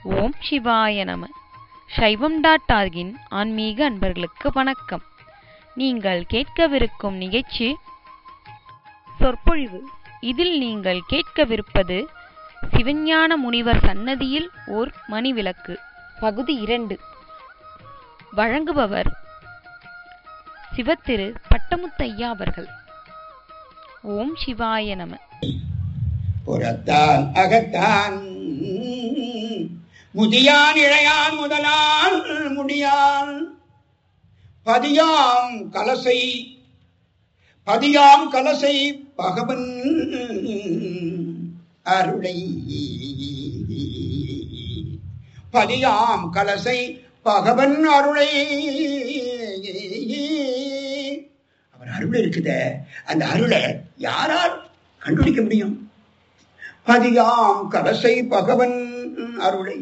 ஓம் சிவாய நம சைவம் டாட் ஆர்கின் ஆன்மீக அன்பர்களுக்கு வணக்கம் நீங்கள் கேட்கவிருக்கும் நிகழ்ச்சி சொற்பொழிவு இதில் நீங்கள் கேட்கவிருப்பது சிவஞான முனிவர் சன்னதியில் ஓர் மணிவிளக்கு பகுதி இரண்டு வழங்குபவர் சிவத்திரு பட்டமுத்தையா அவர்கள் ஓம் சிவாய நம புறத்தான் அகத்தான் முதியான் இழையான் முதலான் முடியான் பதியாம் கலசை பதியாம் கலசை பகவன் அருளை பதியாம் கலசை பகவன் அருளை அவர் அருள் இருக்குதே அந்த அருளை யாரால் கண்டுபிடிக்க முடியும் பதியாம் கலசை பகவன் அருளை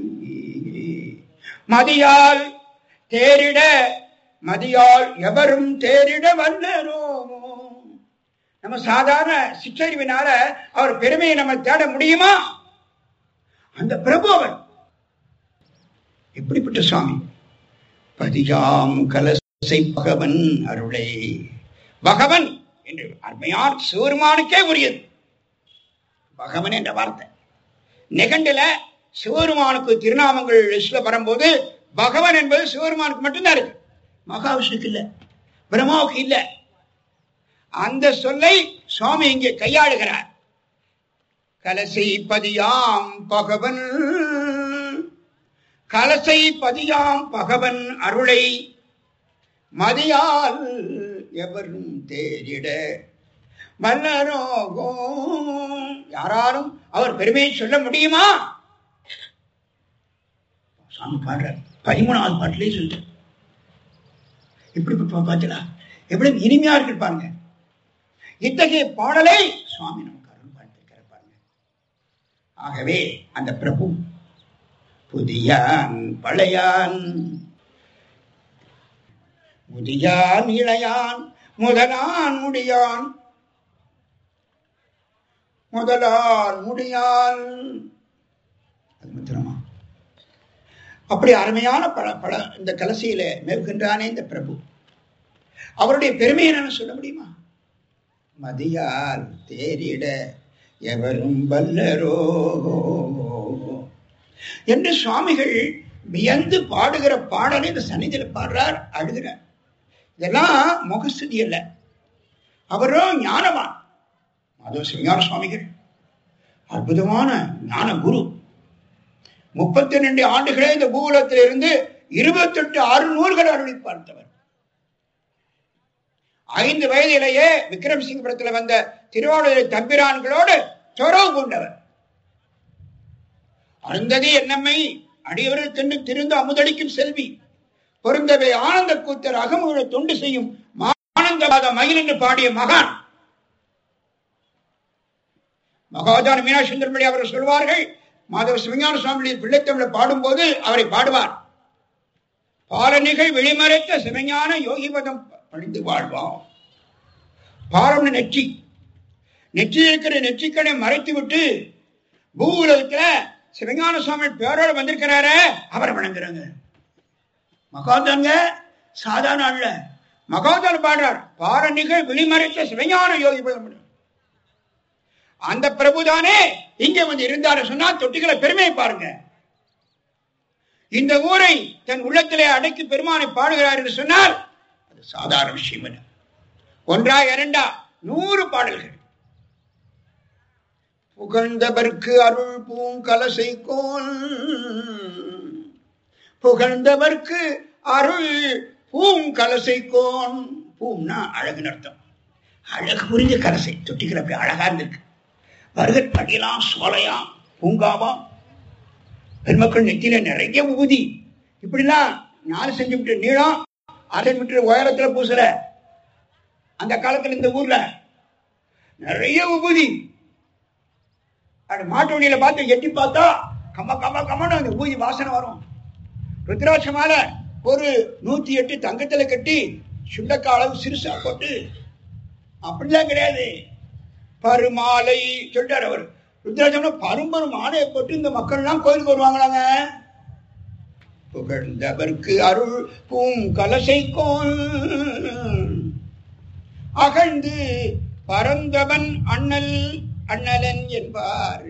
மதியால் தேரிட மதியால் எவரும் தேரிட வல்லரோ நம்ம சாதாரண சிற்றறிவினால அவர் பெருமையை நம்ம தேட முடியுமா அந்த பிரபு அவர் எப்படிப்பட்ட சுவாமி பதியாம் கலசை பகவன் அருளை பகவன் என்று அருமையார் சிவருமானுக்கே உரியது பகவன் என்ற வார்த்தை நிகண்டில சிவருமானுக்கு திருநாமங்கள் லிஸ்ட்ல வரும்போது பகவன் என்பது சிவருமானுக்கு மட்டும்தான் இருக்கு மகாவிஷ்ணுக்கு இல்ல பிரம்மாவுக்கு இல்ல அந்த சொல்லை சுவாமி இங்கே கையாளுகிறார் கலசை பதியாம் பகவன் கலசை பதியாம் பகவன் அருளை மதியால் எவரும் தேரிட வல்லரோகம் யாராலும் அவர் பெருமையை சொல்ல முடியுமா சாமி பாடுற பதிமூணாவது பாட்டிலே சொல்ற இப்படி பார்த்தீங்களா எவ்வளவு இனிமையா இருக்கு பாருங்க இத்தகைய பாடலை சுவாமி நமக்கு அருள் பார்த்திருக்கிற பாருங்க ஆகவே அந்த பிரபு புதியான் பழையான் முதியான் இளையான் முதலான் முடியான் முதலால் முடியான் அது மாத்திரமா அப்படி அருமையான பல பல இந்த கலசியில மேற்கின்றானே இந்த பிரபு அவருடைய பெருமை என்னன்னு சொல்ல முடியுமா மதியால் தேரிட எவரும் வல்லரோ என்று சுவாமிகள் வியந்து பாடுகிற பாடலை இந்த சன்னிதியில பாடுறார் அழுகிறார் இதெல்லாம் முகஸ்துதி அல்ல அவரும் ஞானவான் மாதவ சிவஞான சுவாமிகள் அற்புதமான ஞான குரு முப்பத்தி ரெண்டு ஆண்டுகளே இந்த பூகுலத்தில் இருந்து இருபத்தி எட்டு ஆறு நூல்கள் அருளி பார்த்தவர் ஐந்து வயதிலேயே விக்ரம் சிங்கபுரத்தில் வந்த திருவாரூரை தம்பிரான்களோடு தொடர்பு கொண்டவர் அருந்ததி என்னம்மை அடியவர்கள் தின்னு திருந்து அமுதளிக்கும் செல்வி பொருந்தவை ஆனந்த கூத்தர் அகமுக தொண்டு செய்யும் ஆனந்தவாத மகிழ் என்று பாடிய மகான் மகாஜான மீனாட்சி சுந்தரமணி அவர்கள் சொல்வார்கள் மாதவ சிவஞான சுவாமி பிள்ளைத்தமிழ பாடும்போது அவரை பாடுவார் பாலனிகள் வெளிமறைத்த சிவஞான யோகிபதம் பணிந்து வாழ்வாம் பாலம் நெற்றி நெற்றி இருக்கிற நெற்றிக்கனை மறைத்து விட்டு பூவுலகத்துல சிவஞான சுவாமி பேரோட வந்திருக்கிறாரு அவரை வணங்குறாங்க மகாதாங்க சாதாரண அல்ல மகாதான் பாடுறார் பாரணிகள் வெளிமறைத்த சிவஞான யோகிபதம் அந்த பிரபுதானே இங்க வந்து இருந்தாரு சொன்னா தொட்டிகளை பெருமையை பாருங்க இந்த ஊரை தன் உள்ளத்திலே அடக்கி பெருமானை பாடுகிறார் என்று சொன்னால் அது சாதாரண விஷயம் அல்ல ஒன்றா இரண்டா நூறு பாடல்கள் புகழ்ந்தவர்க்கு அருள் பூங்கலசை கோல் புகழ்ந்தவர்க்கு அருள் பூங்கலசை கோன் பூம்னா அழகுன்னு அர்த்தம் அழகு புரிஞ்ச கலசை தொட்டிகள் அப்படி அழகா இருந்திருக்கு வருகற் படியெல்லாம் சோலையாம் பூங்காவாம் பெருமக்கள் நெத்தியில நிறைய ஊதி இப்படிலாம் நாலு சென்டிமீட்டர் நீளம் அரை மீட்டர் உயரத்துல பூசுற அந்த காலத்துல இந்த ஊர்ல நிறைய உபூதி அது மாட்டு வண்டியில பார்த்து எட்டி பார்த்தா கம்ம கம்ம கம்மன்னு அந்த ஊதி வாசனை வரும் ருத்ராட்ச மாலை ஒரு நூத்தி எட்டு தங்கத்துல கட்டி சுண்டக்காய் அளவு சிறுசா போட்டு அப்படிலாம் கிடையாது பருமாலை சொல்றாரு அவர் ருத்ராஜம்னா பரும்பெரும் மாலையை போட்டு இந்த மக்கள் எல்லாம் கோயிலுக்கு வருவாங்களாங்க புகழ்ந்தவர்க்கு அருள் பூம் கலசைக்கோன் அகழ்ந்து பரந்தவன் அண்ணல் அண்ணலன் என்பார்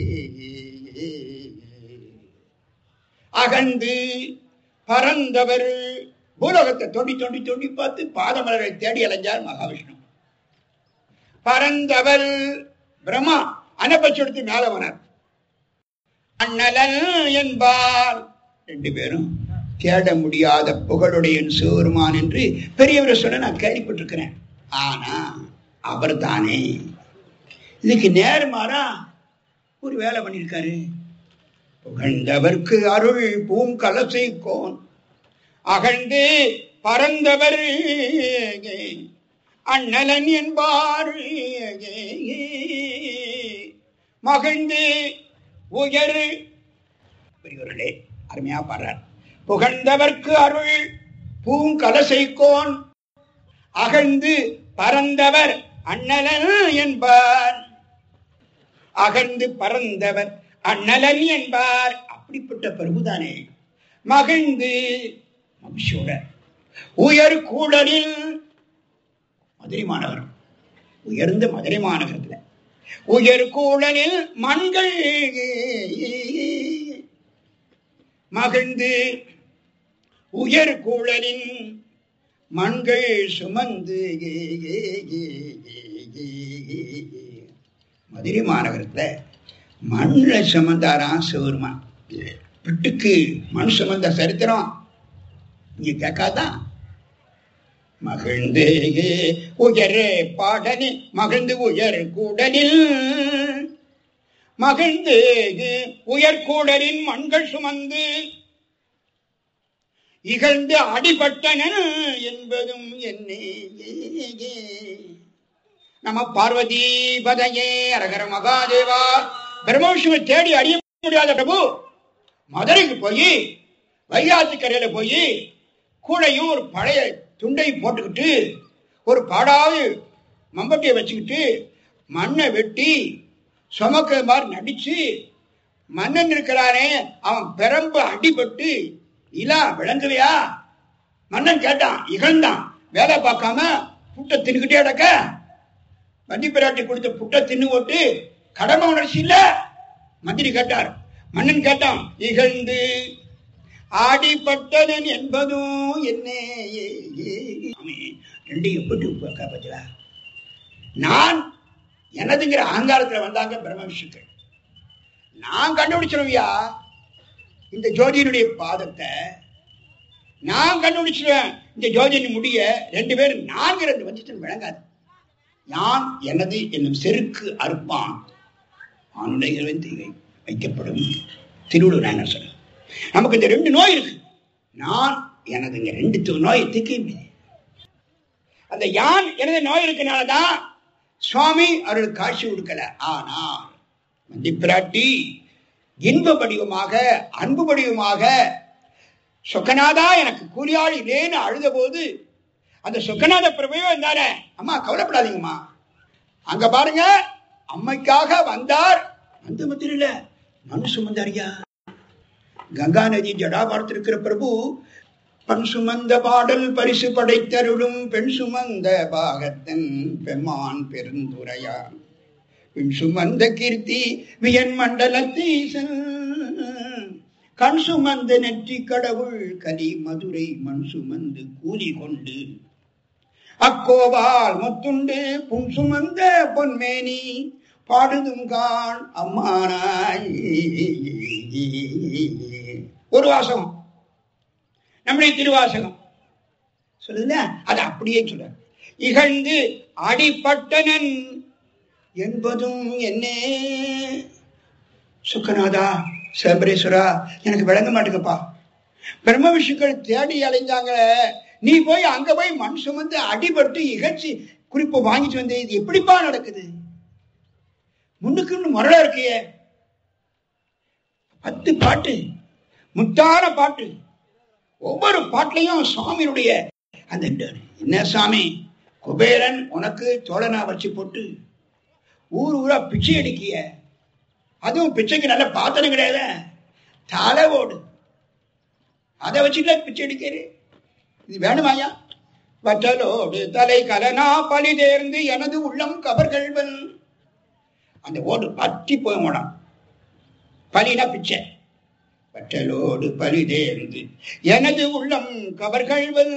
அகழ்ந்து பரந்தவர் பூலோகத்தை தோண்டி தோண்டி தோண்டி பார்த்து பாதமலரை தேடி அலைஞ்சார் மகாவிஷ்ணு பரந்தவர் பிரம்மா அனப்பச்செடுத்து மேல வனார் அண்ணலன் என்பார் ரெண்டு பேரும் தேட முடியாத புகழுடைய சிவருமான் என்று பெரியவரை சொல்ல நான் கேள்விப்பட்டிருக்கிறேன் ஆனா அவர் தானே இதுக்கு நேர்மாறா ஒரு வேலை பண்ணியிருக்காரு புகழ்ந்தவர்க்கு அருள் பூங்கலசை கோன் அகழ்ந்து பரந்தவர் அண்ணலன் என்பார் மகிழ்ந்து உயர் பெரியவர்களே அருமையா பாடுறார் புகழ்ந்தவர்க்கு அருள் பூங்கலசைக்கோன் அகழ்ந்து பரந்தவர் அண்ணலன் என்பார் அகழ்ந்து பறந்தவர் அண்ணலன் என்பார் அப்படிப்பட்ட பிரபுதானே மகிழ்ந்து மகிழ்ச்சியோட உயர் கூடலில் மதுரை மாநகரம் உயர்ந்த மதுரை மாநகரத்துல உயர் கூடலில் மண்கள் மகிழ்ந்து உயர் கூடலின் மண்கள் சுமந்து மதுரை மாநகரத்துல மண்ல சுமந்தாராம் சிவருமான் பிட்டுக்கு மண் சுமந்த சரித்திரம் நீங்க கேட்காதான் மகிழ்ந்து உயர் பாடலில் மகிழ்ந்து உயர் கூடலில் மகிழ்ந்து உயர் கூடலின் மண்கள் சுமந்து இகழ்ந்து அடிபட்டன என்பதும் என்னே நம பார்வதி பதையே அரகர மகாதேவா பிரம்மவிஷ்ணுவை தேடி அறிய முடியாத பிரபு மதுரைக்கு போய் வைகாசி கரையில போய் கூடையும் ஒரு பழைய துண்டை போட்டுக்கிட்டு ஒரு பாடாவது மம்பட்டியை வச்சுக்கிட்டு மண்ணை வெட்டி சுமக்கிற மாதிரி நடிச்சு மன்னன் இருக்கிறானே அவன் பெரம்பு அடிபட்டு இலா விளங்கலையா மன்னன் கேட்டான் இகழ்ந்தான் வேலை பார்க்காம புட்டை தின்னுக்கிட்டே அடக்க வண்டி பிராட்டி கொடுத்த புட்டை தின்னு போட்டு கடமை உணர்ச்சி இல்ல மந்திரி கேட்டார் மன்னன் கேட்டான் இகழ்ந்து ஆடிப்பட்டனன் என்பதும் என்ன ரெண்டையும் எப்படி பத்தியா நான் எனதுங்கிற அகங்காரத்துல வந்தாங்க பிரம்ம விஷ்ணுக்கள் நான் கண்டுபிடிச்சிருவியா இந்த ஜோதியினுடைய பாதத்தை நான் கண்டுபிடிச்சிருவேன் இந்த ஜோதியின் முடிய ரெண்டு பேரும் நான்கிறது வச்சுட்டு விளங்காது யான் எனது என்னும் செருக்கு அறுப்பான் ஆணுடைய வந்து வைக்கப்படும் திருவள்ளுவர் என்ன சொல்ற நமக்கு இந்த ரெண்டு நோய் இருக்கு நான் எனது இங்க ரெண்டு து- நோயை தீர்க்க அந்த யான் எனது நோய் இருக்கனாலதான் சுவாமி அவர்களுக்கு காட்சி கொடுக்கல ஆனால் வந்தி பிராட்டி இன்ப வடிவமாக அன்பு வடிவமாக சொக்கநாதா எனக்கு கூலியாள் இல்லேன்னு அழுத போது அந்த சொக்கநாத பிரபையோ இருந்தானே அம்மா கவலைப்படாதீங்கம்மா அங்க பாருங்க அம்மைக்காக வந்தார் அந்த மட்டும் இல்ல மனு சுமந்தாரியா கங்கா நதி ஜடாபாரத்தில் இருக்கிற பிரபு பண் சுமந்த பாடல் பரிசு படைத்தருளும் பெண் சுமந்த பாகத்தன் பெம்மான் பெருந்துரையான் பின் சுமந்த கீர்த்தி வியன் மண்டலத்தீசன் கண் சுமந்த நெற்றி கடவுள் கலி மதுரை மண் சுமந்து கூலி கொண்டு அக்கோவால் முத்துண்டு புன் சுமந்த பொன்மேனி பாடுதும் கான் அம்மானாய் ஒரு வாசகம் நம்முடைய திருவாசகம் சொல்லுதுல அது அப்படியே சொல்ற இகழ்ந்து அடிப்பட்டனன் என்பதும் என்ன சுக்கநாதா சேபரேஸ்வரா எனக்கு விளங்க மாட்டேங்கப்பா பிரம்ம விஷுக்கள் தேடி அலைஞ்சாங்களே நீ போய் அங்க போய் மண் சுமந்து அடிபட்டு இகழ்ச்சி குறிப்பு வாங்கிட்டு வந்த இது எப்படிப்பா நடக்குது முன்னுக்குன்னு முரளா இருக்கியே பத்து பாட்டு முத்தான பாட்டு ஒவ்வொரு பாட்டுலையும் சுவாமியினுடைய அந்த என்ன சாமி குபேரன் உனக்கு தோழனா வச்சு போட்டு ஊர் ஊரா பிச்சை அடிக்கிய அதுவும் பிச்சைக்கு நல்ல பாத்திரம் கிடையாது தலை ஓடு அதை வச்சுட்டு பிச்சை எடுக்கிறேன் இது வேணுமாயா வற்றலோடு தலை கலனா பழி தேர்ந்து எனது உள்ளம் கபர்கள்வன் அந்த ஓடு பற்றி போய் ஓடான் பலினா பிச்சை வற்றலோடு பழி தேர்ந்து எனது உள்ளம் கவர்கள்வன்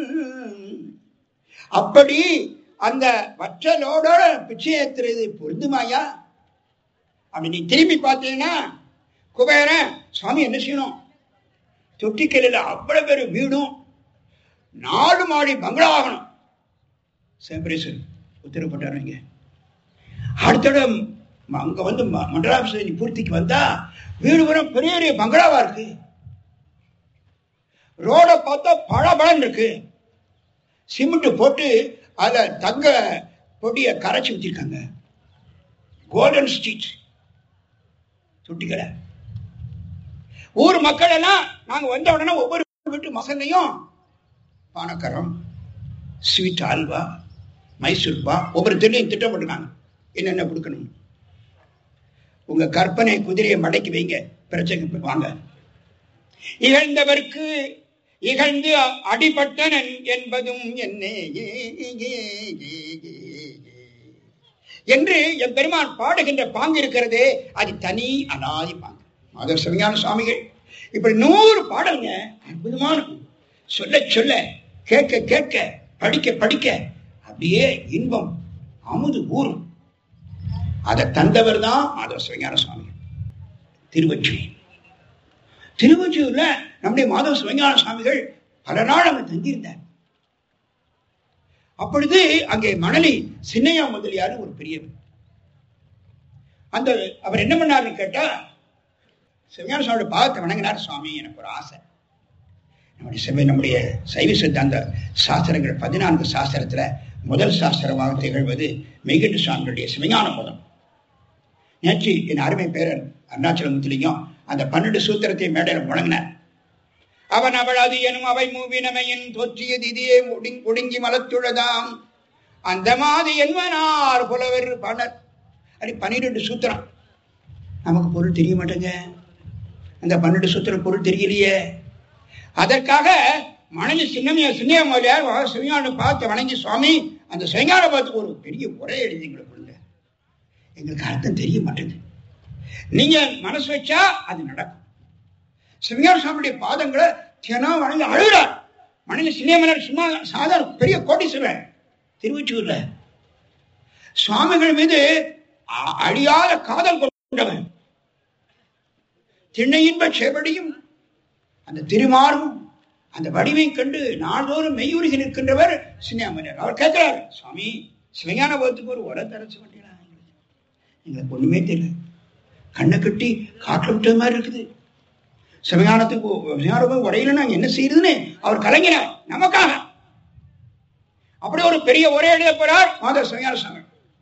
அப்படி அந்த வற்றலோட பிச்சை ஏத்துறது பொருந்துமாயா அப்படி நீ திரும்பி பார்த்தீங்கன்னா குபேரன் சுவாமி என்ன செய்யணும் தொட்டிக்கல்ல அவ்வளவு பேர் வீடும் நாலு மாடி பங்களா ஆகணும் சேம்பரேசன் உத்தரவு போட்டாரு இங்க அடுத்த அங்க வந்து ம- மண்டலாபிஷேகி பூர்த்திக்கு வந்தா வீடு வரும் பெரிய பெரிய பங்களாவா இருக்கு ரோட பார்த்தா பளபளன்னு இருக்கு சிமெண்ட் போட்டு அதுல தங்க பொடிய கரைச்சி ஊத்திருக்காங்க கோல்டன் ஸ்ட்ரீட் சுட்டிக்கடை ஊர் மக்கள் எல்லாம் நாங்க வந்த உடனே ஒவ்வொரு வீட்டு மசல்லையும் பானக்கரம் ஸ்வீட் அல்வா மைசூர் பா ஒவ்வொரு தெருலையும் திட்டம் போட்டுருக்காங்க என்னென்ன கொடுக்கணும் உங்க கற்பனை குதிரையை மடக்கி வைங்க பிரச்சனை வாங்க இகழ்ந்தவர்க்கு இகழ்ந்து அடிபட்டனன் என்பதும் என்னே என்று என் பெருமான் பாடுகின்ற பாங்கு இருக்கிறதே அது தனி அனாதி பாங்கு மாதவ சிவஞான சுவாமிகள் இப்படி நூறு பாடல்ங்க அற்புதமான சொல்ல சொல்ல கேட்க கேட்க படிக்க படிக்க அப்படியே இன்பம் அமுது ஊறும் அதை தந்தவர் தான் மாதவ சிவஞான சுவாமி திருவொற்றியூர் திருவொற்றியூர்ல நம்முடைய மாதவ சிவஞான சுவாமிகள் பல நாள் அங்க தங்கியிருந்தார் அப்பொழுது அங்கே மணலி சின்னையா முதலியார் ஒரு பெரியவர் அந்த அவர் என்ன பண்ணாருன்னு கேட்டா சிவஞான சுவாமியோட பாகத்தை வணங்கினார் சுவாமி எனக்கு ஒரு ஆசை நம்முடைய சிவ நம்முடைய சைவ சித்தாந்த சாஸ்திரங்கள் பதினான்கு சாஸ்திரத்துல முதல் சாஸ்திரமாக திகழ்வது மெய்கட்டு சுவாமிகளுடைய சிவஞான பதம் நேற்று என் அருமை பேரன் அருணாச்சலமுத்திலையும் அந்த பன்னெண்டு சூத்திரத்தை மேடையில் முழங்கினார் அவன் அவள் அது எனும் அவை மூவினமையின் தொற்றியது இதே ஒடுங்- ஒடுங்கி மலத்துழதாம் அந்த மாதி என்பனார் புலவர் பணர் அப்படி பன்னிரெண்டு சூத்திரம் நமக்கு பொருள் தெரிய மாட்டேங்க அந்த பன்னெண்டு சூத்திரம் பொருள் தெரியலையே அதற்காக மனைவி சின்னமையா சின்னையமலையார் சிவஞான பார்த்து வணங்கி சுவாமி அந்த சிவஞான பார்த்துக்கு ஒரு பெரிய உரை எழுதி எங்களுக்கு கொடுங்க எங்களுக்கு அர்த்தம் தெரிய மாட்டேங்குது நீங்க மனசு வச்சா அது நடக்கும் சிவஞான சுவாமியுடைய பாதங்களை தினம் வணங்கி அழுகிறார் மனைவி சின்னையமலையார் சும்மா சாதாரண பெரிய கோட்டீஸ்வரர் திருவொற்றியூர்ல சுவாமிகள் மீது அ- அழியாத காதல் கொண்டவன் திண்ணையின்ப செவடியும் அந்த திருமாரும் அந்த வடிவையும் கண்டு நாள்தோறும் மெய்யுருகி நிற்கின்றவர் சின்னையாமலையார் அவர் கேட்கிறார் சுவாமி சிவஞான போகத்துக்கு ஒரு உரை தரச்சு மாட்டீங்களா எங்களுக்கு ஒண்ணுமே தெரியல கண்ணை கட்டி காட்டுல விட்ட மாதிரி இருக்குது சிவஞானத்துக்கு சிவஞான போய் உரையில நாங்க என்ன செய்யறதுன்னு அவர் கலைஞரார் நமக்காக அப்படி ஒரு பெரிய உரை எழுத போறார் மாதவ சிவஞான சுவாமி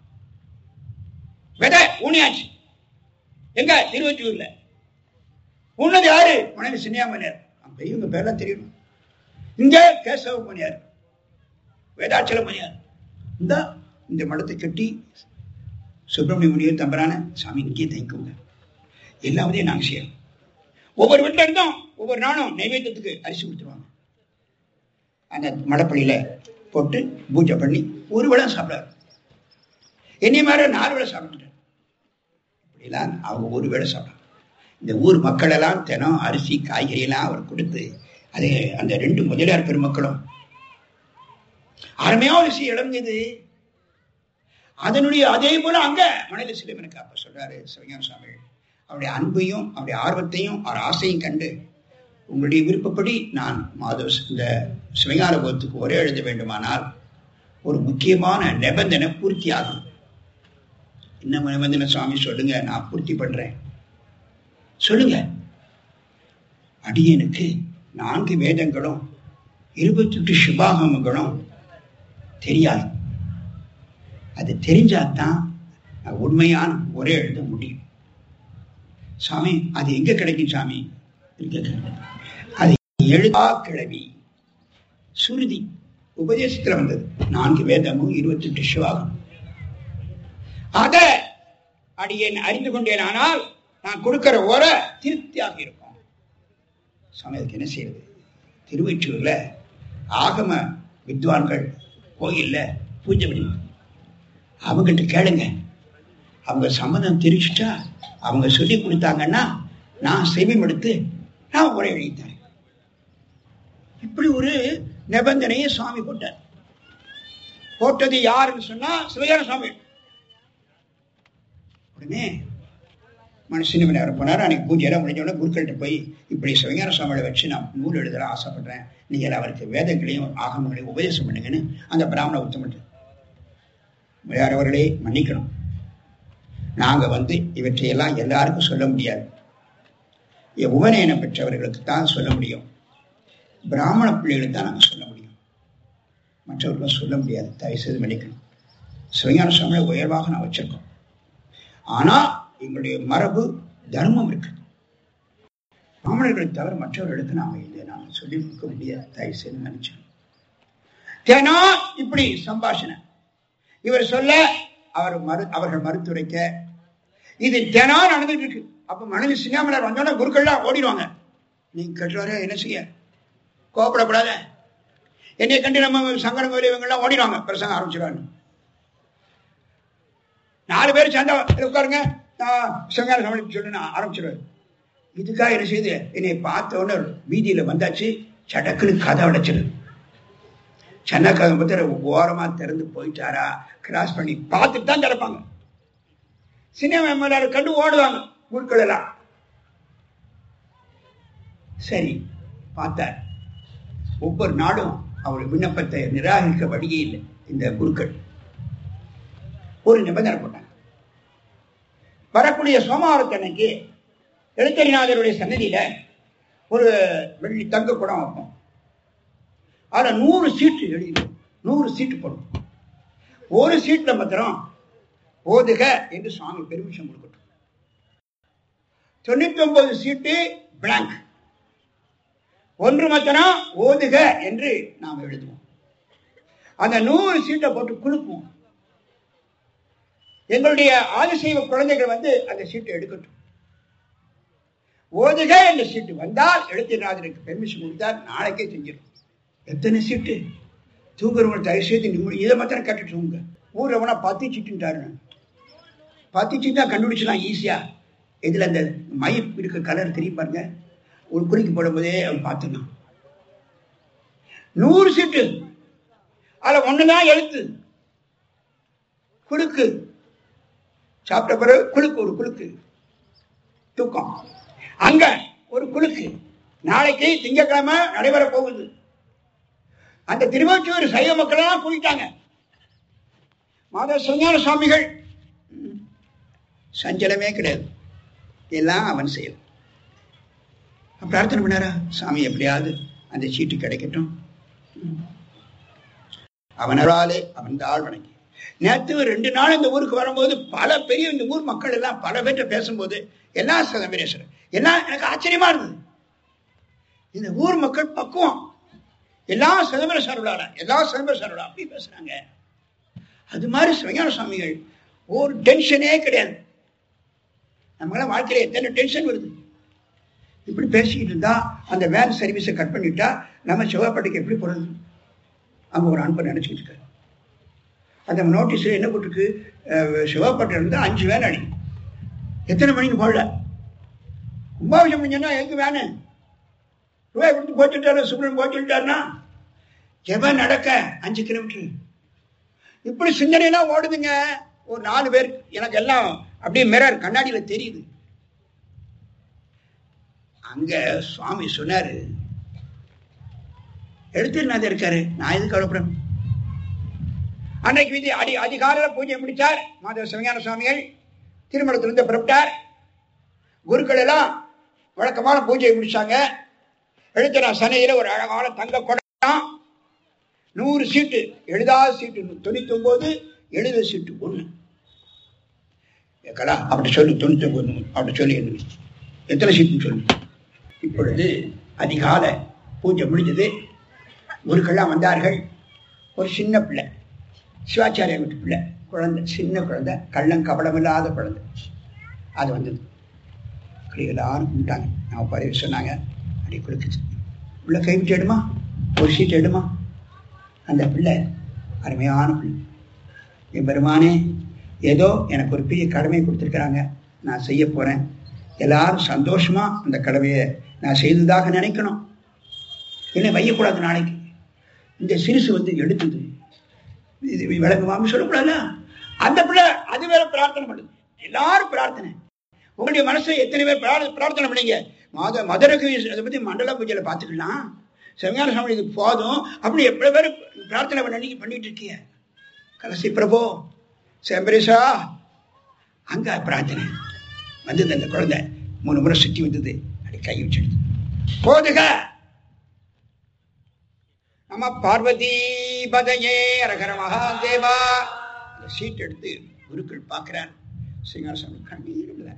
விதை ஊனியாச்சு எங்க திருவொற்றியூர்ல உன்னது யாரு மனைவி சின்னியாமணியார் பெரியவங்க பேர்லாம் தெரியணும் இங்க கேசவ மணியார் வேதாச்சல மணியார் இந்த இந்த மடத்தை கட்டி சுப்பிரமணிய முனிவர் தம்பரான சாமி இங்கே தங்கிக்கோங்க எல்லாவதையும் நாங்க செய்யறோம் ஒவ்வொரு வீட்டுல இருந்தோம் ஒவ்வொரு நாளும் நைவேத்தியத்துக்கு அரிசி கொடுத்துருவாங்க அந்த மடப்பள்ளியில போட்டு பூஜை பண்ணி ஒரு வேளை சாப்பிடாரு என்னை மாதிரி நாலு வேளை சாப்பிட்டுட்டார் இப்படிலாம் அவங்க ஒரு வேளை சாப்பிடாங்க இந்த ஊர் மக்கள் எல்லாம் தினம் அரிசி காய்கறி எல்லாம் அவர் கொடுத்து அது அந்த ரெண்டு முதலியார் பெருமக்களும் அருமையா ஒரு விஷயம் இழந்தது அதனுடைய அதே போல அங்க மனித சிறுவனுக்கு அப்ப சொல்றாரு சிவஞான சுவாமி அவருடைய அன்பையும் அவருடைய ஆர்வத்தையும் அவர் ஆசையும் கண்டு உங்களுடைய விருப்பப்படி நான் மாதவ இந்த சிவஞான போகத்துக்கு ஒரே எழுத வேண்டுமானால் ஒரு முக்கியமான நிபந்தனை பூர்த்தி ஆகணும் என்ன நிபந்தனை சுவாமி சொல்லுங்க நான் பூர்த்தி பண்றேன் சொல்லுங்க அடியனுக்கு நான்கு வேதங்களும் இருபத்தி எட்டு சுபாகமங்களும் தெரியாது அது தெரிஞ்சாதான் நான் உண்மையான ஒரே எழுத முடியும் சாமி அது எங்க கிடைக்கும் சாமி எங்க கிடைக்கும்? அது எழுதா கிழவி சுருதி உபதேசத்துல வந்தது நான்கு வேதமும் இருபத்தி எட்டு சிவாகம் அத அடியேன் அறிந்து கொண்டேன் ஆனால் நான் கொடுக்கிற உரை திருப்தியாக இருக்கும் சாமி அதுக்கு என்ன செய்யறது திருவொற்றியூர்ல ஆகம வித்வான்கள் கோயில்ல பூஜை பண்ணி அவங்ககிட்ட கேளுங்க அவங்க சம்மதம் தெரிவிச்சுட்டா அவங்க சொல்லி கொடுத்தாங்கன்னா நான் செவிம் எடுத்து நான் உரை அழித்தேன் இப்படி ஒரு நிபந்தனையை சுவாமி போட்டார் போட்டது யாருன்னு சொன்னா சிவஞான சுவாமி உடனே மனுஷன் விளையாட போனார் அன்னைக்கு பூஜையெல்லாம் முடிஞ்ச உடனே குருக்கள்கிட்ட போய் இப்படி சிவஞான சுவாமியை வச்சு நான் நூல் எழுத ஆசைப்படுறேன் நீங்கள் அவருக்கு வேதங்களையும் ஆகமங்களையும் உபதேசம் பண்ணுங்கன்னு அந்த பிராமண உத்தமிட்டு விளையாடவர்களே மன்னிக்கணும் நாங்க வந்து இவற்றையெல்லாம் எல்லாருக்கும் சொல்ல முடியாது உபநயனம் பெற்றவர்களுக்கு தான் சொல்ல முடியும் பிராமண பிள்ளைகளுக்கு தான் நாங்கள் சொல்ல முடியும் மற்றவர்களும் சொல்ல முடியாது தயவு செய்து மன்னிக்கணும் சிவஞான சுவாமியை உயர்வாக நான் வச்சிருக்கோம் ஆனா எங்களுடைய மரபு தர்மம் இருக்கு பிராமணர்களை தவிர மற்றவர்களுக்கு நாம இதை நாம சொல்லி கொடுக்க முடியாது தயவு செய்து நினைச்சோம் தேனா இப்படி சம்பாஷணை இவர் சொல்ல அவர் மறு அவர்கள் மறுத்துரைக்க இது தினம் நடந்துட்டு இருக்கு அப்ப மனைவி சிங்காமலர் வந்தோடனே குருக்கள்லாம் ஓடிடுவாங்க நீங்க கட்டுறாரு என்ன செய்ய கோபப்படக்கூடாத என்னை கண்டு நம்ம சங்கரம் கோயில் இவங்கெல்லாம் ஓடிடுவாங்க பிரசங்கம் ஆரம்பிச்சிருவாங்க நாலு பேர் சேர்ந்தா உட்காருங்க நான் சிங்கார சமணிப்பு சொல்லி நான் ஆரம்பிச்சிருவேன் இதுக்காக என்ன செய்யுது என்னை பார்த்த உடனே வீதியில வந்தாச்சு சடக்குன்னு கதை அடைச்சிடு சென்னக்கதை பத்திர ஓரமா திறந்து போயிட்டாரா கிராஸ் பண்ணி பார்த்துட்டு தான் திறப்பாங்க சினிமா எம்எல்ஏ கண்டு ஓடுவாங்க குருக்கள் எல்லாம் சரி பார்த்தார் ஒவ்வொரு நாடும் அவர் விண்ணப்பத்தை நிராகரிக்க வழியே இல்லை இந்த குருக்கள் ஒரு நிபந்தனை போட்டாங்க வரக்கூடிய சோமவாரத்தன்னைக்கு எழுத்தறிநாதருடைய சன்னதியில ஒரு வெள்ளி தங்க குடம் வைப்போம் அதுல நூறு சீட்டு எழுதி நூறு சீட்டு போடும் ஒரு சீட்ல மாத்திரம் ஓதுக என்று சுவாமி பெர்மிஷன் கொடுக்கட்டும் தொண்ணூத்தி ஒன்பது சீட்டு பிளாங்க் ஒன்று மாத்திரம் ஓதுக என்று நாம் எழுதுவோம் அந்த நூறு சீட்டை போட்டு குலுக்குவோம் எங்களுடைய ஆதிசைவ குழந்தைகள் வந்து அந்த சீட்டை எடுக்கட்டும் ஓதுக என்ற சீட்டு வந்தால் எழுத்தினாதனுக்கு பெர்மிஷன் கொடுத்தால் நாளைக்கே செஞ்சிடும் எத்தனை சீட்டு தூங்குறவங்க தயவு செய்து நிம்மதி இதை மாத்திரம் கட்டுட்டு தூங்க ஊர்றவனா பத்து சீட்டுட்டாரு பத்து சீட்டா கண்டுபிடிச்சலாம் ஈஸியா இதுல அந்த மை இருக்க கலர் தெரியும் பாருங்க ஒரு குறிக்கு போடும்போதே அவன் பார்த்துனான் நூறு சீட்டு அதுல ஒண்ணுதான் எழுத்து குலுக்கு சாப்பிட்ட பிறகு குலுக்கு ஒரு குலுக்கு தூக்கம் அங்க ஒரு குலுக்கு நாளைக்கு திங்கக்கிழமை நடைபெற போகுது அந்த திருவொற்றியூர் சைவ மக்கள் எல்லாம் கூட்டிட்டாங்க மாதவ சுஞான சுவாமிகள் சஞ்சலமே கிடையாது எல்லாம் அவன் செயல் பிரார்த்தனை பண்ணாரா சாமி எப்படியாவது அந்த சீட்டு கிடைக்கட்டும் அவனராலே அவன் ஆள் வணங்கி நேற்று ரெண்டு நாள் இந்த ஊருக்கு வரும்போது பல பெரிய இந்த ஊர் மக்கள் எல்லாம் பல பேர்ட்ட பேசும்போது எல்லாம் சிதம்பரேஸ்வரர் எல்லாம் எனக்கு ஆச்சரியமா இருந்தது இந்த ஊர் மக்கள் பக்குவம் எல்லாம் சிதம்பரேஸ்வரோட எல்லாம் சிதம்பரேஸ்வரோட அப்படி பேசுறாங்க அது மாதிரி சிவஞான சுவாமிகள் ஒரு டென்ஷனே கிடையாது நம்மளாம் வாழ்க்கையில எத்தனை டென்ஷன் வருது இப்படி பேசிக்கிட்டு இருந்தா அந்த வேன் சர்வீஸை கட் பண்ணிட்டா நம்ம சிவப்பட்டிக்கு எப்படி போறது அங்க ஒரு அன்பை நினைச்சுக்கிட்டு இருக்காரு அந்த நோட்டீஸ்ல என்ன போட்டிருக்கு சிவப்பட்டை இருந்து அஞ்சு வேன் அடி எத்தனை மணிக்கு போடல கும்பாபிஷம் முடிஞ்சா எங்க வேனு ரூபாய் கொடுத்து போச்சுட்டாரு சுப்ரீம் போச்சுட்டாருன்னா ஜெபம் நடக்க அஞ்சு கிலோமீட்டர் இப்படி சிந்தனைலாம் ஓடுதுங்க ஒரு நாலு பேர் எனக்கு எல்லாம் அப்படியே மிரர் கண்ணாடியில தெரியுது அங்க சுவாமி சொன்னாரு எடுத்துருநாதர் இருக்காரு நான் எதுக்கு கவலைப்படுறேன் அன்னைக்கு விதி அடி அதிகாலையில பூஜை முடிச்சார் மாதவ சிவஞான சுவாமிகள் திருமணத்திலிருந்து புறப்பட்டார் குருக்கள் எல்லாம் வழக்கமான பூஜையை முடிச்சாங்க எழுத்துறா சனையில ஒரு அழகான தங்க குடம் நூறு சீட்டு எழுதாத சீட்டு தொண்ணூத்தி ஒன்பது எழுத சீட்டு ஒண்ணு கலா அப்படி சொல்லி தொண்ணூத்தி ஒன்பது அப்படி சொல்லி எத்தனை சீட்டுன்னு சொல்லு இப்பொழுது அதிகால பூஜை முடிஞ்சது குருக்கள்லாம் வந்தார்கள் ஒரு சின்ன பிள்ளை சிவாச்சாரிய வீட்டு பிள்ளை குழந்தை சின்ன குழந்தை கள்ளம் கபடமில்லாத குழந்தை அது வந்தது அப்படி எல்லாரும் கும்பிட்டாங்க நான் பதவி சொன்னாங்க அப்படி குளிக்குச்சு உள்ள கை விட்டு எடுமா ஒரு சீட் எடுமா அந்த பிள்ளை அருமையான பிள்ளை என் பெருமானே ஏதோ எனக்கு ஒரு பெரிய கடமையை கொடுத்துருக்குறாங்க நான் செய்ய போறேன் எல்லாரும் சந்தோஷமா அந்த கடமையை நான் செய்ததாக நினைக்கணும் என்ன வையக்கூடாது நாளைக்கு இந்த சிறுசு வந்து எடுத்தது இது விளங்குவாம சொல்லக்கூடாது அந்த பிள்ளை அது வேற பிரார்த்தனை பண்ணுது எல்லாரும் பிரார்த்தனை உங்களுடைய மனசை எத்தனை பேர் பிரார்த்த- பிரார்த்தனை பண்ணீங்க மாத மதுரகு அதை பத்தி மண்டல பூஜையில பார்த்துக்கலாம் சிவஞான சுவாமி இது போதும் அப்படி எவ்வளவு பேர் பிரார்த்தனை பண்ண நீங்க பண்ணிட்டு இருக்கீங்க கலசி பிரபு செம்பரேஷா அங்க பிரார்த்தனை வந்தது அந்த குழந்தை மூணு முறை சுத்தி வந்தது அப்படி கை வச்சிடுது போதுக நம்ம பார்வதி பதையே அரகர மகாதேவா அந்த சீட் எடுத்து குருக்கள் பார்க்கிறார் சிங்காசனம் கண்ணீர் விடுறார்.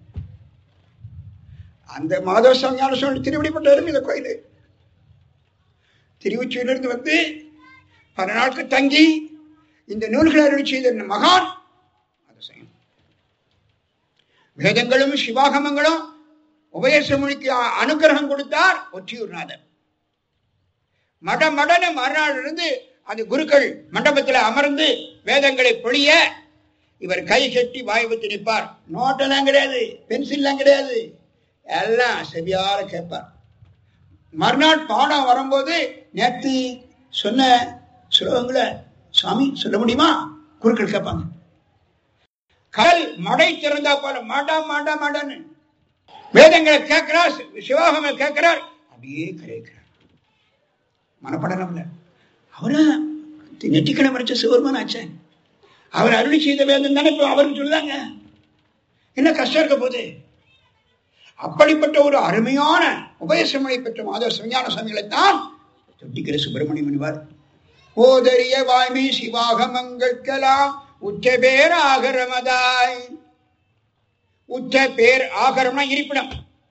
அந்த மாதவ சங்கான சுவாமி திருவடிப்பட்டாரு இந்த கோயில் திருவொச்சியிலிருந்து வந்து பல நாட்கள் தங்கி இந்த நூல்களை அருள் செய்த இந்த மகான் அதை செய்யணும் வேதங்களும் சிவாகமங்களும் உபதேச மொழிக்கு அ- அனுக்கிரகம் கொடுத்தார் ஒற்றியூர்நாதர் மட மடன மறுநாள் இருந்து அந்த குருக்கள் மண்டபத்தில் அமர்ந்து வேதங்களை பொழிய இவர் கை கட்டி வாய் வச்சு நிற்பார் நோட்டெல்லாம் கிடையாது பென்சில்லாம் கிடையாது எல்லாம் செவியார கேட்பார் மறுநாள் பாடம் வரும்போது நேத்து சொன்ன ஸ்லோகங்களை சாமி சொல்ல முடியுமா குருக்கள் கேட்பாங்க கடல் மடை திறந்தா போல மட மட மடன்னு வேதங்களை கேட்கிறார் சிவாகங்கள் கேட்கிறார் அப்படியே கரைக்கிறார் மனப்படனம்ல அவரு நெட்டிக்கணை மறைச்ச சிவருமான் ஆச்சே அவர் அருளி செய்த வேதம் தானே இப்போ அவருக்கு சொல்லுதாங்க என்ன கஷ்டம் இருக்க போகுது அப்படிப்பட்ட ஒரு அருமையான உபயசமனை பெற்ற மாதவ சிவஞான சுவாமிகளைத்தான் தொட்டிக்கிற சுப்பிரமணியம் என்பார் ஓதரிய வாய்மை சிவாகமங்கள்கெல்லாம் உச்ச பேர் ஆகரமதாய் உச்ச பேர் ஆகரம்னா இருப்பிடம்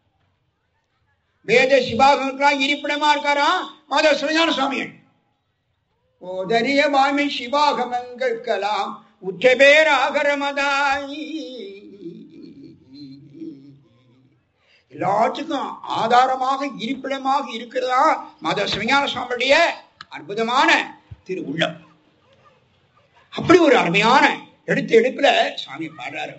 வேத சிவாகமங்களாம் இருப்பிடமா இருக்காரா மாதவ சிவஞான சுவாமிகள் ஓதரிய வாய்மை சிவாகமங்கள்கெல்லாம் உச்ச பேர் ஆகரமதாய் எல்லாத்துக்கும் ஆதாரமாக இருப்பிடமாக இருக்கிறதா மத சிவஞான சுவாமியுடைய அற்புதமான திரு உள்ளம் அப்படி ஒரு அருமையான எடுத்த எடுப்புல சுவாமி பாடுறாரு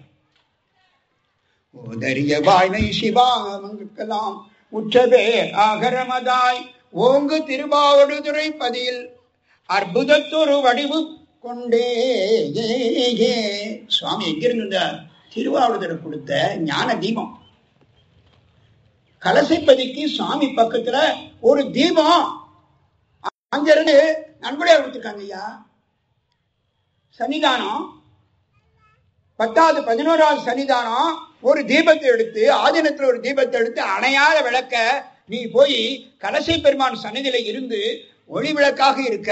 ஓதரிய வாய்மை சிவாமங்கெல்லாம் உச்சபே ஆகரமதாய் ஓங்கு திருபாவடுதுறை பதியில் அற்புதத்தொரு வடிவு கொண்டே ஏ, ஏ. சுவாமி எங்கிருந்து இந்த திருவாவடுதுறை கொடுத்த ஞான தீபம் கலசைப்பதிக்கு சுவாமி பக்கத்துல ஒரு தீபம் அங்க இருந்து நண்படியா கொடுத்துருக்காங்க ஐயா சன்னிதானம் பத்தாவது பதினோராவது சன்னிதானம் ஒரு தீபத்தை எடுத்து ஆதீனத்துல ஒரு தீபத்தை எடுத்து அணையாத விளக்க நீ போய் கலசை பெருமான் சன்னிதியில இருந்து ஒளி விளக்காக இருக்க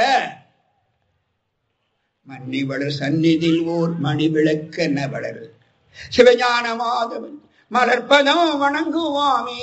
மன்னி வளர் சந்நிதியில் ஓர் மணி விளக்கென வளரு சிவஞான மாதவன் மலர்ப்பதம் வணங்குவாமே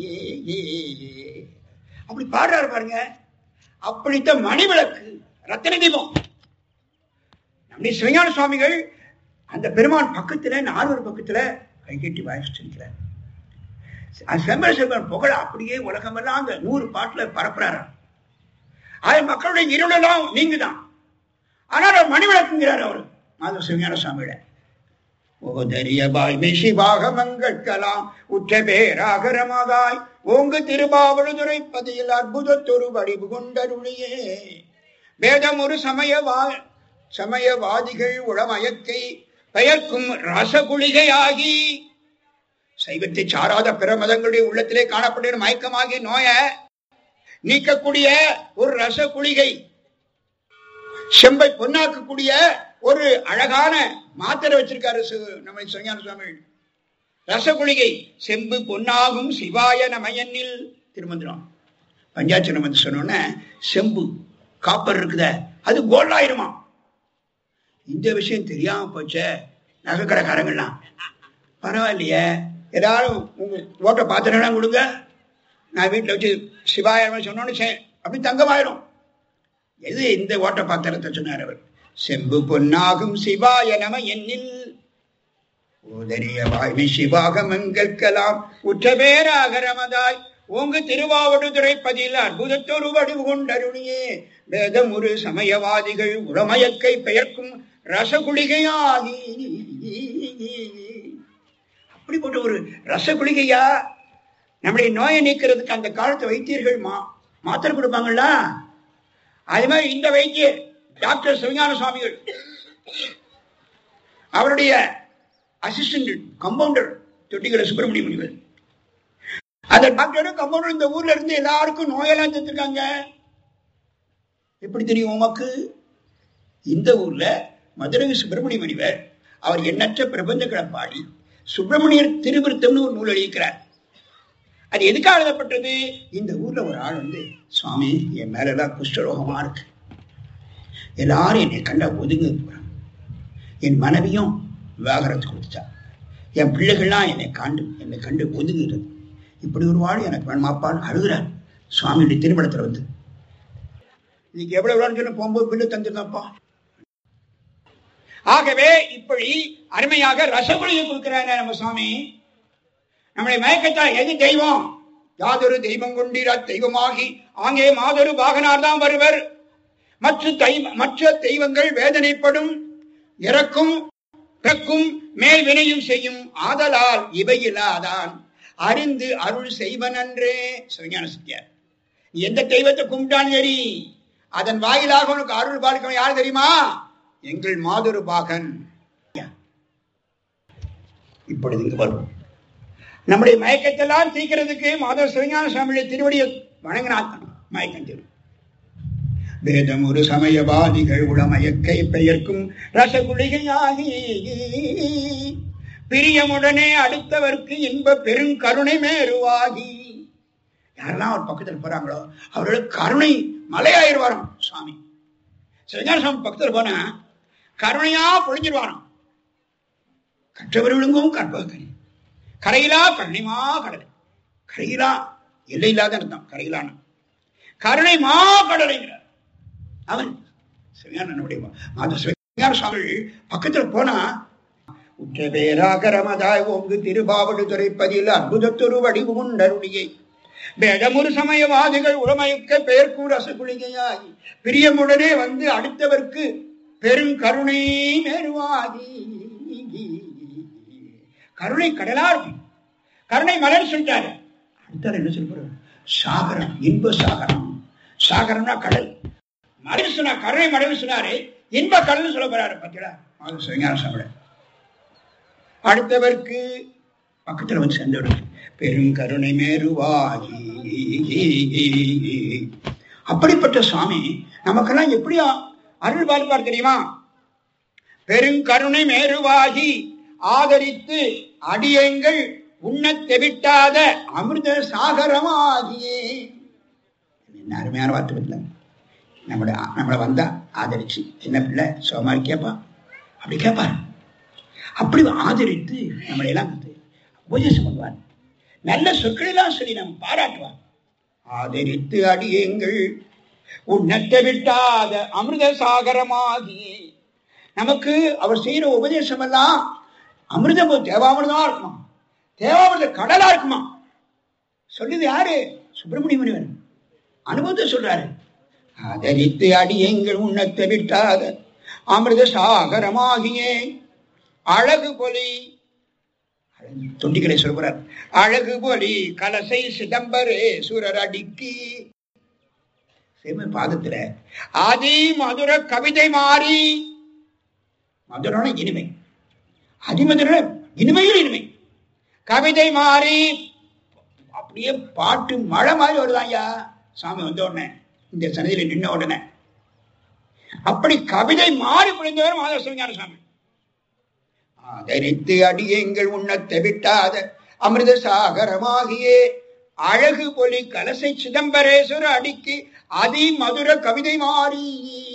அப்படி பாடுறாரு பாருங்க அப்படித்தான் மணி விளக்கு ரத்தன தீபம் நம்முடைய சிவஞான சுவாமிகள் அந்த பெருமான் பக்கத்துல நால்வர் பக்கத்துல கைகட்டி வாசிச்சிருக்கிறார் செம்பர செல்வன் புகழ் அப்படியே உலகமெல்லாம் அந்த நூறு பாட்டுல பரப்புறாராம் அது மக்களுடைய இருளெல்லாம் நீங்குதான் ஆனால் அவர் மணி விளக்குங்கிறார் அவர் மாதவ சிவஞான சுவாமியிட ஓதரிய பாய்மை சிவாகமங்கட்கலாம் உற்ற பேராகரமாதாய் ஓங்கு திருபாவழுதுரை பதியில் அற்புதத்தொரு வடிவு கொண்டருளியே வேதம் ஒரு சமயவா சமயவாதிகள் உளமயக்கை பெயர்க்கும் ரசகுளிகையாகி சைவத்தை சாராத பிற மதங்களுடைய உள்ளத்திலே காணப்படுகிற மயக்கமாகிய நோய நீக்கக்கூடிய ஒரு ரச குளிகை செம்பை பொன்னாக்கக்கூடிய ஒரு அழகான மாத்திரை வச்சிருக்காரு சு- நம்ம சிவஞான சுவாமி ரசகுளிகை செம்பு பொன்னாகும் சிவாய நமயனில் திருமந்திரம் பஞ்சாட்சரம் வந்து சொன்னோன்னே செம்பு காப்பர் இருக்குத அது கோல்ட் ஆயிருமா இந்த விஷயம் தெரியாம போச்சே நகைக்கடைக்காரங்கள்லாம் பரவாயில்லையே ஏதாவது உங்க ஓட்ட பாத்திரம் கொடுங்க நான் வீட்டில் வச்சு சிவாயிரம் சொன்னோன்னு சே- அப்படி தங்கமாயிரும் எது இந்த ஓட்ட பாத்திரத்தை சொன்னார் அவர் செம்பு பொன்னாகும் சிவாய நம என்னில் ஓதரிய வாய்மை சிவாகமங்கற்கலாம் உற்ற பேராகரமதாய் ஓங்கு திருவாவடுதுறை பதில் அற்புதத்தொரு வடிவு கொண்டருணியே வேதமுரு சமயவாதிகள் உளமயக்கை பெயர்க்கும் ரசகுளிகையாகி அப்படிப்பட்ட ஒரு ரசகுளிகையா நம்முடைய நோயை நீக்கிறதுக்கு அந்த காலத்து வைத்தியர்கள் மா மாத்திரை கொடுப்பாங்களா அது மாதிரி இந்த வைத்தியர் டாக்டர் சிவஞான சுவாமிகள் அவருடைய அசிஸ்டன்ட் கம்பவுண்டர் தொட்டிகளை சுப்பிரமணிய முனிவர் அந்த டாக்டரும் கம்பவுண்டர் இந்த ஊர்ல இருந்து எல்லாருக்கும் நோயெல்லாம் தந்துருக்காங்க எப்படி தெரியும் உமக்கு இந்த ஊர்ல மதுரை சுப்பிரமணிய முனிவர் அவர் எண்ணற்ற பிரபந்தங்களை பாடி சுப்பிரமணியர் திருவிருத்தம்னு ஒரு நூல் எழுதிக்கிறார் அது எதுக்காக எழுதப்பட்டது இந்த ஊர்ல ஒரு ஆள் வந்து சுவாமி என் மேலெல்லாம் குஷ்டரோகமா இருக்கு எல்லாரும் என்னை கண்டா ஒதுங்க போறாங்க என் மனைவியும் விவாகரத்து கொடுத்துட்டா என் பிள்ளைகள்லாம் என்னை கண்டு என்னை கண்டு ஒதுங்குகிறது இப்படி ஒரு வாழ் எனக்கு வேணுமாப்பான்னு அழுகிறார் சுவாமியுடைய திருமணத்துல வந்து இன்னைக்கு எவ்வளவு வேணும்னு சொல்லி போகும்போது பில்லு தந்துருந்தாப்பா ஆகவே இப்படி அருமையாக ரசகுலியை கொடுக்கிறாங்க நம்ம சுவாமி நம்மளை மயக்கத்தால் எது தெய்வம் யாதொரு தெய்வம் கொண்டீரா தெய்வமாகி ஆங்கே மாதொரு பாகனார் தான் வருவர் மற்ற தெய்வ மற்ற தெய்வங்கள் வேதனைப்படும் இறக்கும் பிறக்கும் மேல் வினையும் செய்யும் ஆதலால் இவையில்லாதான் அறிந்து அருள் செய்வனன்றே சிவஞான சத்தியார் நீ எந்த தெய்வத்தை கும்பிட்டாலும் சரி அதன் வாயிலாக உனக்கு அருள் பார்க்கணும் யார் தெரியுமா எங்கள் மாதுரு பாகன் இப்பொழுது இங்கு வரும் நம்முடைய மயக்கத்தெல்லாம் தீக்கிறதுக்கு மாதவ சிவஞான சுவாமியுடைய திருவடியை வணங்கினாத்தான் மயக்கம் தீரும் வேதம் ஒரு சமயவாதிகள் உளமயக்கை பெயர்க்கும் ரசகுளிகையாகி பிரியமுடனே அடுத்தவர்க்கு இன்ப பெருங்கருணை மேருவாகி யாரெல்லாம் அவர் பக்கத்தில் போறாங்களோ அவர்களுக்கு கருணை மலையாயிருவாராம் சுவாமி சிவஞான சுவாமி பக்கத்தில் போனா கருணையா பொழிஞ்சிருவாராம் கற்றவர்களுக்கும் கற்பகனி கரையிலா கருணைமா கடலை கரையிலா எல்லை இல்லாத அர்த்தம் கரையிலான கருணை மா கடலைங்கிறார் அவன் சிவஞான மாத சிவஞான சுவாமி பக்கத்துல போனா உற்ற பேராகரமதாய் ஓங்கு திருபாவடு துறைப்பதில் அற்புதத்தொரு வடிவு கொண்டருளியை வேதமுறு சமயவாதிகள் உளமயக்க பெயர்க்கூ ரசகுளிகையாகி பிரியமுடனே வந்து அடுத்தவர்க்கு பெருங்கருணை மேருவாகி கருணை கடலா இருக்கும் கருணை மலர் சொல்லிட்டாரு அடுத்தாரு என்ன சொல்றாரு சாகரம் இன்ப சாகரம் சாகரம்னா கடல் மலர் சொன்னா கருணை மலர் சொன்னாரு இன்ப கடல் சொல்ல போறாரு பார்த்தீங்களா அது சிவஞான சாமிட அடுத்தவர்க்கு பக்கத்துல வந்து சேர்ந்தவருக்கு பெருங்கருணை மேருவாகி அப்படிப்பட்ட சுவாமி நமக்கெல்லாம் எப்படி அருள் பார்ப்பார் தெரியுமா பெருங்கருணை மேருவாகி ஆதரித்து அடியங்கள் உண்ணத் தெவிட்டாத அமிர்த சாகரமாகியே என்ன அருமையான வார்த்தை பத்தில நம்மளை நம்மளை வந்தா ஆதரிச்சு என்ன பிள்ளை சோமாரி கேட்பா அப்படி கேட்பார் அப்படி ஆதரித்து நம்மளை எல்லாம் வந்து உபதேசம் பண்ணுவார் நல்ல சொற்களெல்லாம் சொல்லி நம்ம பாராட்டுவார் ஆதரித்து அடியங்கள் உன்னத்தை விட்டாத அமிர்த சாகரமாகி நமக்கு அவர் செய்யற உபதேசம் எல்லாம் அமிர்தம் தேவாமிர்தமா இருக்குமா தேவாமிர்த கடலா இருக்குமா சொல்லுது யாரு சுப்பிரமணிய முனிவர் அனுபவத்தை சொல்றாரு ஆதரித்து அடியங்கள் உன்னத்தை விட்டாத அமிர்த சாகரமாகியே அழகு பொலி தொண்டிகளை சொல்கிறார் அழகு பொலி கலசை சிதம்பரே சுரர் அடிக்கி சேம பாதத்துல ஆதி மதுர கவிதை மாறி மதுரான இனிமை அதிமதுர இனிமையில் இனிமை கவிதை மாறி அப்படியே பாட்டு மழை மாதிரி வருதான் ஐயா சாமி வந்த உடனே இந்த சன்னதியில நின்ன உடனே அப்படி கவிதை மாறி புரிந்தவர் மாதவ சிவஞான சாமி ஆதரித்து அடியங்கள் உண்ணத்தை விட்டாத அமிர்த சாகரமாகியே அழகு பொலி கலசை சிதம்பரேஸ்வர அடிக்கு அதி மதுர கவிதை மாறி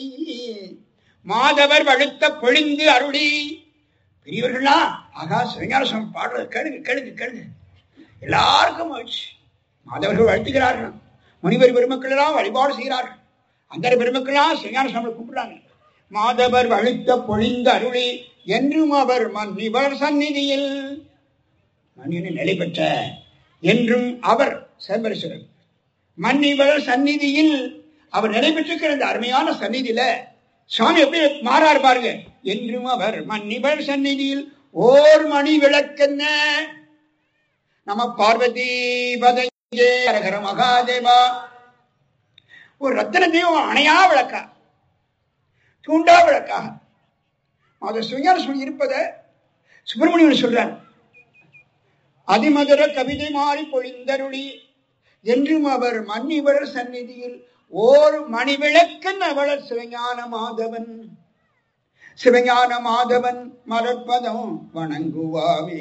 மாதவர் வழுத்த பொழிந்து அருளி பெரியவர்களா ஆகா சிவஞான சுவாமி பாடுறது கேளுங்க கேளுங்க கேளுங்க எல்லாருக்கும் மகிழ்ச்சி மாதவர்கள் வாழ்த்துகிறார்கள் முனிவர் பெருமக்கள் எல்லாம் வழிபாடு செய்கிறார்கள் அந்த பெருமக்கள்லாம் சிவஞான சுவாமி கும்பிடுறாங்க மாதவர் வழுத்த பொழிந்த அருளி என்றும் அவர் மன்னிவர் சந்நிதியில் மன்னினை நிலை பெற்ற என்றும் அவர் சேம்பரேஸ்வரர் மன்னிவளர் சந்நிதியில் அவர் நடைபெற்றிருக்கிற இந்த அருமையான சந்நிதியில சுவாமி எப்படி மாறாரு பாருங்க என்றும் அவர் மன்னிவர் சந்நிதியில் ஓர் மணி விளக்கென்ன நம பார்வதி பதையே அரகர மகாதேவா ஒரு ரத்தன தெய்வம் அணையா விளக்கா தூண்டா விளக்காக அதை சுஞான சொல்லி இருப்பதை சுப்பிரமணியன் சொல்றார் அதிமதுர கவிதை மாறி பொழிந்தருளி என்றும் அவர் மன்னிவர் சந்நிதியில் ஓர் மணிவிளக்கன் அவளர் சிவஞான மாதவன் சிவஞான மாதவன் மலர்ப்பதம் வணங்குவாமே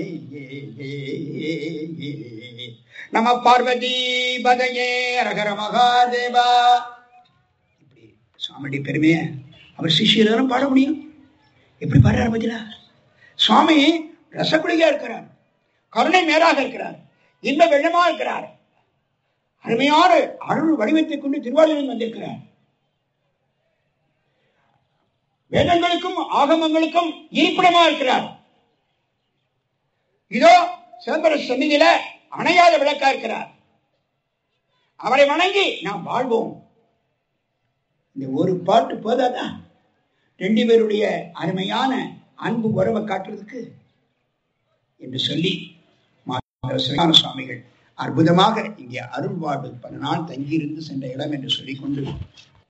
நம பார்வதி பதையே அரகர மகாதேவா இப்படி சுவாமியுடைய பெருமைய அவர் சிஷியரும் பாட முடியும் எப்படி பாடுறாரு பத்தியா சுவாமி ரசகுலிகா இருக்கிறார் கருணை மேலாக இருக்கிறார் இன்ப வெள்ளமா இருக்கிறார் அருமையான அருள் வடிவத்தை கொண்டு திருவாரூரில் வந்திருக்கிறார் வேதங்களுக்கும் ஆகமங்களுக்கும் இருப்பிடமா இருக்கிறார் இதோ சிதம்பர சந்நிதியில அணையாத விளக்கா இருக்கிறார் அவரை வணங்கி நாம் வாழ்வோம் இந்த ஒரு பாட்டு போதாதான் ரெண்டு பேருடைய அருமையான அன்பு உறவை காட்டுறதுக்கு என்று சொல்லி மாதவ சிவஞான சுவாமிகள் அற்புதமாக இங்கே அருள் வாழ்வு பல நாள் தங்கியிருந்து சென்ற இடம் என்று சொல்லிக்கொண்டு